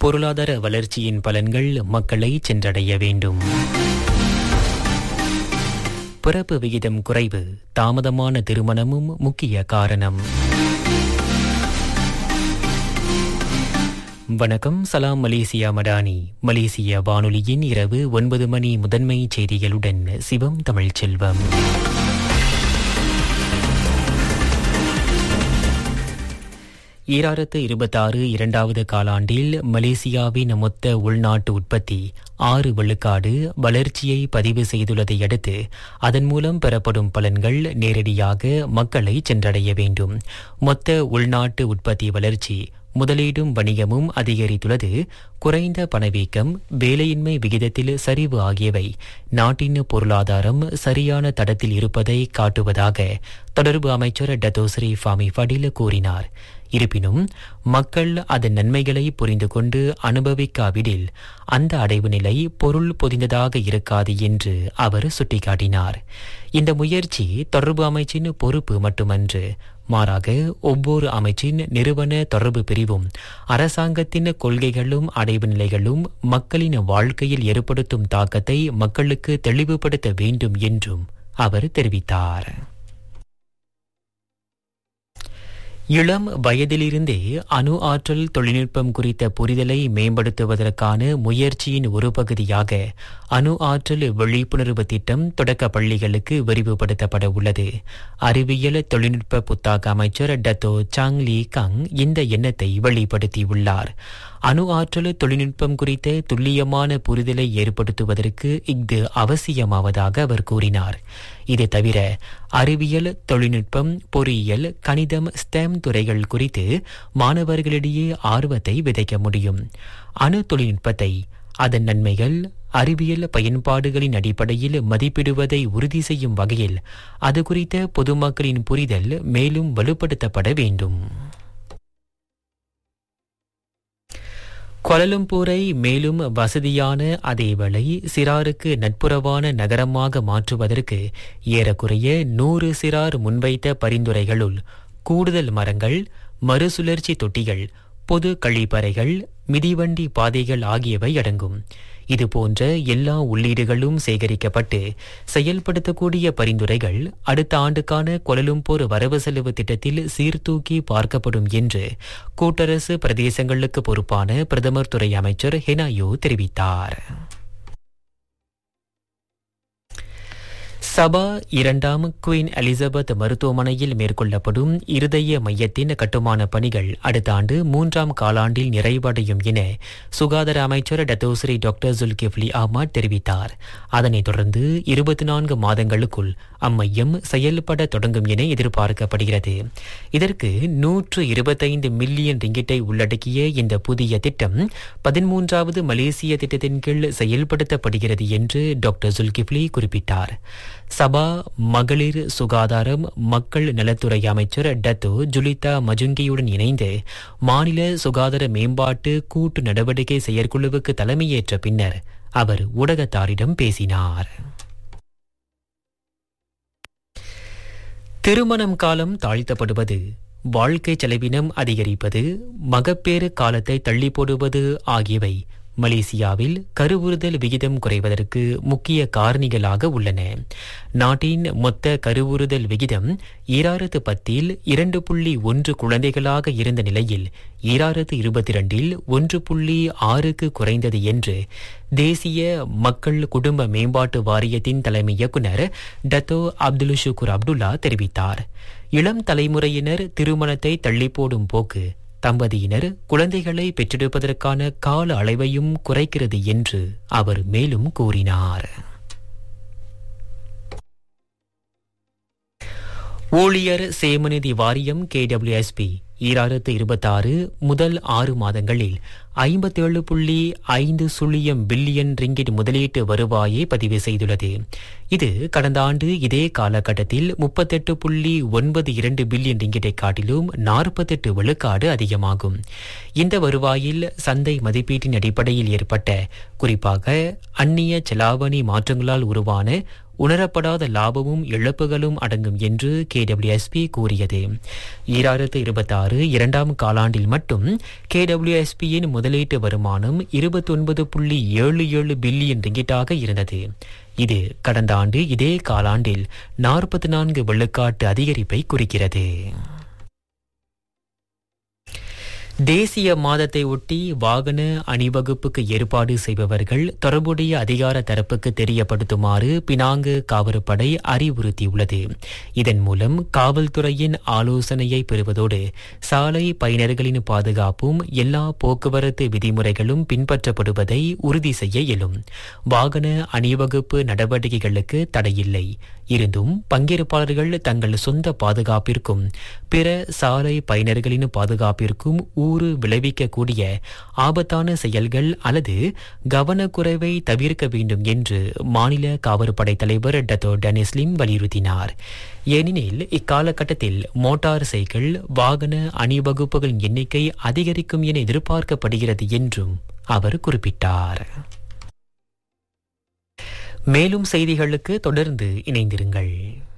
பொருளாதார வளர்ச்சியின் பலன்கள் மக்களை சென்றடைய வேண்டும் பிறப்பு விகிதம் குறைவு தாமதமான திருமணமும் முக்கிய காரணம் வணக்கம் சலாம் மலேசியா மடானி மலேசிய வானொலியின் இரவு ஒன்பது மணி முதன்மை செய்திகளுடன் சிவம் தமிழ்ச்செல்வம் ஈராயிரத்து இருபத்தாறு இரண்டாவது காலாண்டில் மலேசியாவின் மொத்த உள்நாட்டு உற்பத்தி ஆறு விழுக்காடு வளர்ச்சியை பதிவு செய்துள்ளதை அடுத்து அதன் மூலம் பெறப்படும் பலன்கள் நேரடியாக மக்களை சென்றடைய வேண்டும் மொத்த உள்நாட்டு உற்பத்தி வளர்ச்சி முதலீடும் வணிகமும் அதிகரித்துள்ளது குறைந்த பணவீக்கம் வேலையின்மை விகிதத்தில் சரிவு ஆகியவை நாட்டின் பொருளாதாரம் சரியான தடத்தில் இருப்பதை காட்டுவதாக தொடர்பு அமைச்சர் டத்தோஸ்ரீ ஃபாமி ஃபடில் கூறினார் இருப்பினும் மக்கள் அதன் நன்மைகளை புரிந்து கொண்டு அனுபவிக்காவிடில் அந்த அடைவு நிலை பொருள் பொதிந்ததாக இருக்காது என்று அவர் சுட்டிக்காட்டினார் இந்த முயற்சி தொடர்பு அமைச்சின் பொறுப்பு மட்டுமன்று மாறாக ஒவ்வொரு அமைச்சின் நிறுவன தொடர்பு பிரிவும் அரசாங்கத்தின் கொள்கைகளும் அடைவு நிலைகளும் மக்களின் வாழ்க்கையில் ஏற்படுத்தும் தாக்கத்தை மக்களுக்கு தெளிவுபடுத்த வேண்டும் என்றும் அவர் தெரிவித்தார் இளம் வயதிலிருந்தே அணு ஆற்றல் தொழில்நுட்பம் குறித்த புரிதலை மேம்படுத்துவதற்கான முயற்சியின் ஒரு பகுதியாக அணு ஆற்றல் விழிப்புணர்வு திட்டம் தொடக்க பள்ளிகளுக்கு விரிவுபடுத்தப்பட உள்ளது அறிவியல் தொழில்நுட்ப புத்தாக்க அமைச்சர் டத்தோ சாங் லீ கங் இந்த எண்ணத்தை வெளிப்படுத்தியுள்ளார் அணு ஆற்றல் தொழில்நுட்பம் குறித்த துல்லியமான புரிதலை ஏற்படுத்துவதற்கு இஃது அவசியமாவதாக அவர் கூறினார் இது தவிர அறிவியல் தொழில்நுட்பம் பொறியியல் கணிதம் ஸ்டெம் துறைகள் குறித்து மாணவர்களிடையே ஆர்வத்தை விதைக்க முடியும் அணு தொழில்நுட்பத்தை அதன் நன்மைகள் அறிவியல் பயன்பாடுகளின் அடிப்படையில் மதிப்பிடுவதை உறுதி செய்யும் வகையில் அது குறித்த பொதுமக்களின் புரிதல் மேலும் வலுப்படுத்தப்பட வேண்டும் கொலலும்பூரை மேலும் வசதியான அதேவேளை சிறாருக்கு நட்புறவான நகரமாக மாற்றுவதற்கு ஏறக்குறைய நூறு சிறார் முன்வைத்த பரிந்துரைகளுள் கூடுதல் மரங்கள் மறுசுழற்சி தொட்டிகள் பொது கழிப்பறைகள் மிதிவண்டி பாதைகள் ஆகியவை அடங்கும் இதுபோன்ற எல்லா உள்ளீடுகளும் சேகரிக்கப்பட்டு செயல்படுத்தக்கூடிய பரிந்துரைகள் அடுத்த ஆண்டுக்கான கொலலும்போர் வரவு செலவு திட்டத்தில் சீர்தூக்கி பார்க்கப்படும் என்று கூட்டரசு பிரதேசங்களுக்கு பொறுப்பான பிரதமர் துறை அமைச்சர் ஹெனாயோ தெரிவித்தார் சபா இரண்டாம் குயின் எலிசபெத் மருத்துவமனையில் மேற்கொள்ளப்படும் இருதய மையத்தின் கட்டுமான பணிகள் அடுத்த ஆண்டு மூன்றாம் காலாண்டில் நிறைவடையும் என சுகாதார அமைச்சர் டத்தோஸ்ரீ டாக்டர் ஜுல்கிஃப்லி அஹ்மத் தெரிவித்தார் அதனைத் தொடர்ந்து இருபத்தி நான்கு மாதங்களுக்குள் அம்மையம் செயல்பட தொடங்கும் என எதிர்பார்க்கப்படுகிறது இதற்கு நூற்று இருபத்தைந்து மில்லியன் ரிங்கிட்டை உள்ளடக்கிய இந்த புதிய திட்டம் பதிமூன்றாவது மலேசிய திட்டத்தின் கீழ் செயல்படுத்தப்படுகிறது என்று டாக்டர் ஜுல்கிஃப்லி குறிப்பிட்டார் சபா மகளிர் சுகாதாரம் மக்கள் நலத்துறை அமைச்சர் டத்தோ ஜுலிதா மஜுங்கியுடன் இணைந்து மாநில சுகாதார மேம்பாட்டு கூட்டு நடவடிக்கை செயற்குழுவுக்கு தலைமையேற்ற பின்னர் அவர் ஊடகத்தாரிடம் பேசினார் திருமணம் காலம் தாழ்த்தப்படுவது வாழ்க்கை செலவினம் அதிகரிப்பது மகப்பேறு காலத்தை தள்ளி போடுவது ஆகியவை மலேசியாவில் கருவுறுதல் விகிதம் குறைவதற்கு முக்கிய காரணிகளாக உள்ளன நாட்டின் மொத்த கருவுறுதல் விகிதம் ஈராயிரத்து பத்தில் இரண்டு புள்ளி ஒன்று குழந்தைகளாக இருந்த நிலையில் ஈராயிரத்து இருபத்தி இரண்டில் ஒன்று புள்ளி ஆறுக்கு குறைந்தது என்று தேசிய மக்கள் குடும்ப மேம்பாட்டு வாரியத்தின் தலைமை இயக்குநர் டத்தோ அப்துல் ஷுக்குர் அப்துல்லா தெரிவித்தார் இளம் தலைமுறையினர் திருமணத்தை தள்ளிப்போடும் போக்கு தம்பதியினர் குழந்தைகளை பெற்றெடுப்பதற்கான கால அளவையும் குறைக்கிறது என்று அவர் மேலும் கூறினார் ஊழியர் சேமநிதி வாரியம் கேடபிள்யூஎஸ்பி ஈராயிரத்து இருபத்தாறு முதல் ஆறு மாதங்களில் ஐம்பத்தேழு புள்ளி ஐந்து சுழியம் பில்லியன் ரிங்கிட் முதலீட்டு வருவாயை பதிவு செய்துள்ளது இது கடந்த ஆண்டு இதே காலகட்டத்தில் முப்பத்தெட்டு புள்ளி ஒன்பது இரண்டு பில்லியன் ரிங்கிட்டை காட்டிலும் நாற்பத்தெட்டு விழுக்காடு அதிகமாகும் இந்த வருவாயில் சந்தை மதிப்பீட்டின் அடிப்படையில் ஏற்பட்ட குறிப்பாக அந்நிய செலாவணி மாற்றங்களால் உருவான உணரப்படாத லாபமும் இழப்புகளும் அடங்கும் என்று கேடபிள்யூஎஸ்பி கூறியது ஈராயிரத்து இருபத்தாறு இரண்டாம் காலாண்டில் மட்டும் கேடபிள்யூஎஸ்பியின் முதலீட்டு வருமானம் இருபத்தொன்பது புள்ளி ஏழு ஏழு பில்லியன் ரிங்கிட்டாக இருந்தது இது கடந்த ஆண்டு இதே காலாண்டில் நாற்பத்தி நான்கு வெள்ளுக்காட்டு அதிகரிப்பை குறிக்கிறது தேசிய மாதத்தை ஒட்டி வாகன அணிவகுப்புக்கு ஏற்பாடு செய்பவர்கள் தொடர்புடைய அதிகார தரப்புக்கு தெரியப்படுத்துமாறு பினாங்கு காவற்படை அறிவுறுத்தியுள்ளது இதன் மூலம் காவல்துறையின் ஆலோசனையை பெறுவதோடு சாலை பயணர்களின் பாதுகாப்பும் எல்லா போக்குவரத்து விதிமுறைகளும் பின்பற்றப்படுவதை உறுதி செய்ய இயலும் வாகன அணிவகுப்பு நடவடிக்கைகளுக்கு தடையில்லை இருந்தும் பங்கேற்பாளர்கள் தங்கள் சொந்த பாதுகாப்பிற்கும் பிற சாலை பயணர்களின் பாதுகாப்பிற்கும் ஊறு விளைவிக்கக்கூடிய ஆபத்தான செயல்கள் அல்லது கவனக்குறைவை தவிர்க்க வேண்டும் என்று மாநில காவற்படை தலைவர் டத்தோ டெனிஸ்லிம் வலியுறுத்தினார் ஏனெனில் இக்காலகட்டத்தில் மோட்டார் சைக்கிள் வாகன அணிவகுப்புகளின் எண்ணிக்கை அதிகரிக்கும் என எதிர்பார்க்கப்படுகிறது என்றும் அவர் குறிப்பிட்டார் மேலும் செய்திகளுக்கு தொடர்ந்து இணைந்திருங்கள்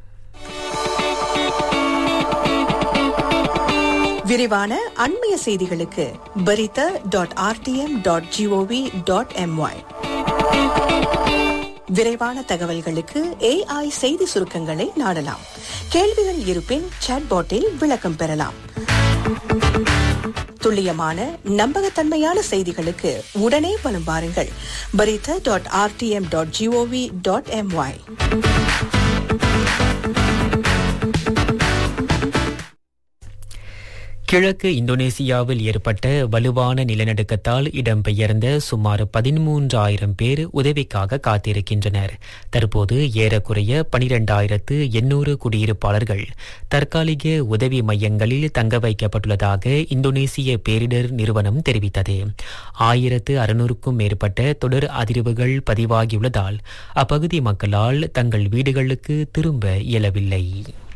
விரிவான அண்மைய செய்திகளுக்கு Berita dot RTM dot GOV dot MY விரைவான தகவல்களுக்கு ஏஐ செய்தி சுருக்கங்களை நாடலாம் கேள்விகள் இருப்பின் சாட்பாட்டில் விளக்கம் பெறலாம் துல்லியமான நம்பகத்தன்மையான செய்திகளுக்கு உடனே வலம் வாருங்கள் Berita dot RTM dot GOV dot MY கிழக்கு இந்தோனேசியாவில் ஏற்பட்ட வலுவான நிலநடுக்கத்தால் இடம்பெயர்ந்த சுமார் பதிமூன்றாயிரம் பேர் உதவிக்காக காத்திருக்கின்றனர் தற்போது ஏறக்குறைய பனிரெண்டாயிரத்து எண்ணூறு குடியிருப்பாளர்கள் தற்காலிக உதவி மையங்களில் தங்க வைக்கப்பட்டுள்ளதாக இந்தோனேசிய பேரிடர் நிறுவனம் தெரிவித்தது ஆயிரத்து அறுநூறுக்கும் மேற்பட்ட தொடர் அதிர்வுகள் பதிவாகியுள்ளதால் அப்பகுதி மக்களால் தங்கள் வீடுகளுக்கு திரும்ப இயலவில்லை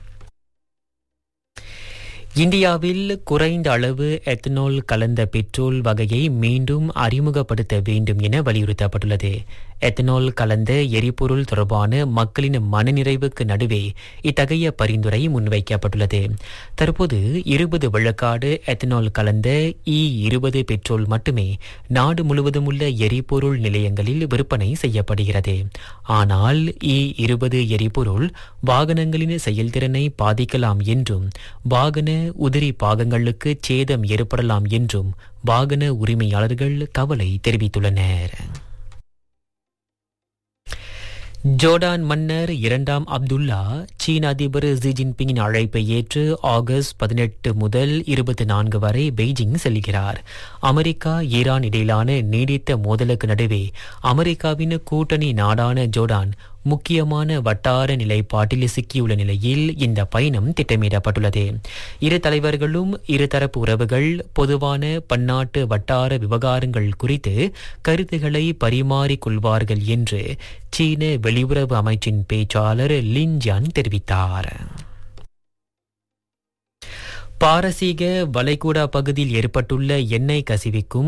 இந்தியாவில் குறைந்த அளவு எத்தனால் கலந்த பெட்ரோல் வகையை மீண்டும் அறிமுகப்படுத்த வேண்டும் என வலியுறுத்தப்பட்டுள்ளது எத்தனால் கலந்த எரிபொருள் தொடர்பான மக்களின் மனநிறைவுக்கு நடுவே இத்தகைய பரிந்துரை முன்வைக்கப்பட்டுள்ளது தற்போது இருபது விழுக்காடு எத்தனால் கலந்த இ இருபது பெட்ரோல் மட்டுமே நாடு முழுவதும் உள்ள எரிபொருள் நிலையங்களில் விற்பனை செய்யப்படுகிறது ஆனால் இ இருபது எரிபொருள் வாகனங்களின் செயல்திறனை பாதிக்கலாம் என்றும் வாகன உதிரி பாகங்களுக்கு சேதம் ஏற்படலாம் என்றும் வாகன உரிமையாளர்கள் கவலை தெரிவித்துள்ளனர் ஜோர்டான் மன்னர் இரண்டாம் அப்துல்லா சீன அதிபர் ஜி ஜின்பிங்கின் அழைப்பை ஏற்று ஆகஸ்ட் பதினெட்டு முதல் இருபத்தி நான்கு வரை பெய்ஜிங் செல்கிறார் அமெரிக்கா ஈரான் இடையிலான நீடித்த மோதலுக்கு நடுவே அமெரிக்காவின் கூட்டணி நாடான ஜோர்டான் முக்கியமான வட்டார நிலைப்பாட்டில் சிக்கியுள்ள நிலையில் இந்த பயணம் திட்டமிடப்பட்டுள்ளது இரு தலைவர்களும் இருதரப்பு உறவுகள் பொதுவான பன்னாட்டு வட்டார விவகாரங்கள் குறித்து கருத்துக்களை பரிமாறிக்கொள்வார்கள் என்று சீன வெளியுறவு அமைச்சின் பேச்சாளர் லின்ஜான் தெரிவித்தார் பாரசீக வளைகுடா பகுதியில் ஏற்பட்டுள்ள எண்ணெய் கசிவிக்கும்